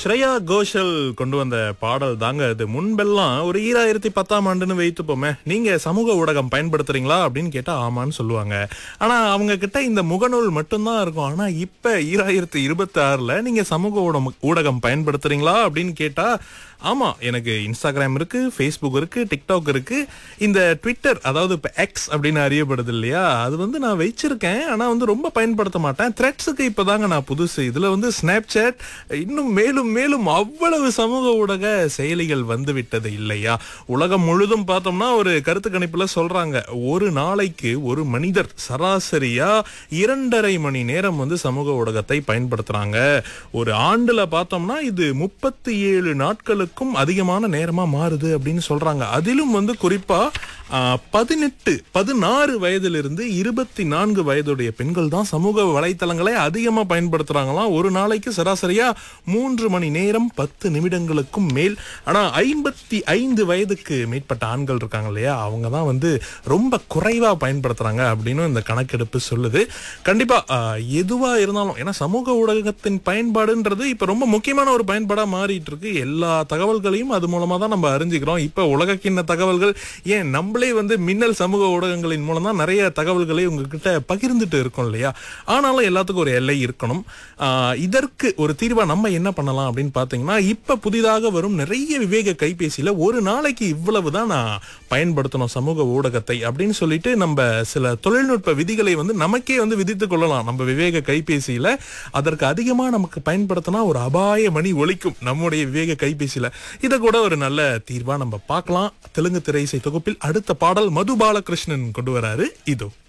ஸ்ரேயா கோஷல் கொண்டு வந்த பாடல் தாங்க அது முன்பெல்லாம் ஒரு ஈராயிரத்தி பத்தாம் ஆண்டுன்னு வைத்துப்போமே நீங்க சமூக ஊடகம் பயன்படுத்துறீங்களா அப்படின்னு கேட்டா ஆமான்னு சொல்லுவாங்க ஆனா அவங்க கிட்ட இந்த முகநூல் மட்டும்தான் இருக்கும் ஆனா இப்ப ஈராயிரத்தி இருபத்தி ஆறுல நீங்க சமூக ஊடகம் ஊடகம் பயன்படுத்துறீங்களா அப்படின்னு கேட்டா ஆமா எனக்கு இன்ஸ்டாகிராம் இருக்கு ஃபேஸ்புக் இருக்கு டிக்டாக் இருக்கு இந்த ட்விட்டர் அதாவது இப்ப எக்ஸ் அப்படின்னு அறியப்படுது இல்லையா அது வந்து நான் வச்சிருக்கேன் ஆனா வந்து ரொம்ப பயன்படுத்த மாட்டேன் த்ரெட்ஸுக்கு இப்பதாங்க நான் புதுசு இதுல வந்து ஸ்னாப் சாட் இன்னும் மேலும் மேலும் அவ்வளவு சமூக ஊடக செயலிகள் வந்து விட்டது இல்லையா உலகம் முழுதும் பார்த்தோம்னா ஒரு கருத்து கணிப்புல சொல்றாங்க ஒரு நாளைக்கு ஒரு மனிதர் சராசரியா இரண்டரை மணி நேரம் வந்து சமூக ஊடகத்தை பயன்படுத்துறாங்க ஒரு ஆண்டுல பார்த்தோம்னா இது முப்பத்தி ஏழு நாட்களுக்கும் அதிகமான நேரமா மாறுது அப்படின்னு சொல்றாங்க அதிலும் வந்து குறிப்பா பதினெட்டு பதினாறு வயதிலிருந்து இருபத்தி நான்கு வயதுடைய பெண்கள் தான் சமூக வலைத்தளங்களை அதிகமா பயன்படுத்துறாங்களாம் ஒரு நாளைக்கு சராசரியா மூன்று மணி நேரம் பத்து நிமிடங்களுக்கும் மேல் ஆனா ஐம்பத்தி ஐந்து வயதுக்கு மேற்பட்ட ஆண்கள் இருக்காங்க இல்லையா அவங்க தான் வந்து ரொம்ப குறைவா பயன்படுத்துறாங்க அப்படின்னு இந்த கணக்கெடுப்பு சொல்லுது கண்டிப்பா ஆஹ், எதுவா இருந்தாலும் ஏன்னா சமூக ஊடகத்தின் பயன்பாடுன்றது இப்ப ரொம்ப முக்கியமான ஒரு பயன்பாடா மாறிட்டு இருக்கு எல்லா தகவல்களையும் அது மூலமா தான் நம்ம அறிஞ்சுக்கிறோம் இப்ப உலக கிண்ண தகவல்கள் ஏன் நம்மளே வந்து மின்னல் சமூக ஊடகங்களின் மூலம் தான் நிறைய தகவல்களை உங்ககிட்ட பகிர்ந்துட்டு இருக்கோம் இல்லையா ஆனாலும் எல்லாத்துக்கும் ஒரு எல்லை இருக்கணும் ஆஹ், இதற்கு ஒரு தீர்வா நம்ம என்ன பண்ணலாம் அப்படின்னு பாத்தீங்கன்னா இப்ப புதிதாக வரும் நிறைய விவேக கைபேசியில ஒரு நாளைக்கு இவ்வளவு தான் நான் பயன்படுத்தணும் சமூக ஊடகத்தை அப்படின்னு சொல்லிட்டு நம்ம சில தொழில்நுட்ப விதிகளை வந்து நமக்கே வந்து விதித்துக் கொள்ளலாம் நம்ம விவேக கைபேசியில அதற்கு அதிகமா நமக்கு பயன்படுத்தினா ஒரு அபாய மணி ஒலிக்கும் நம்முடைய விவேக கைபேசியில இதை கூட ஒரு நல்ல தீர்வா நம்ம பார்க்கலாம் தெலுங்கு திரை இசை தொகுப்பில் அடுத்த பாடல் மது பாலகிருஷ்ணன் கொண்டு வராரு இதோ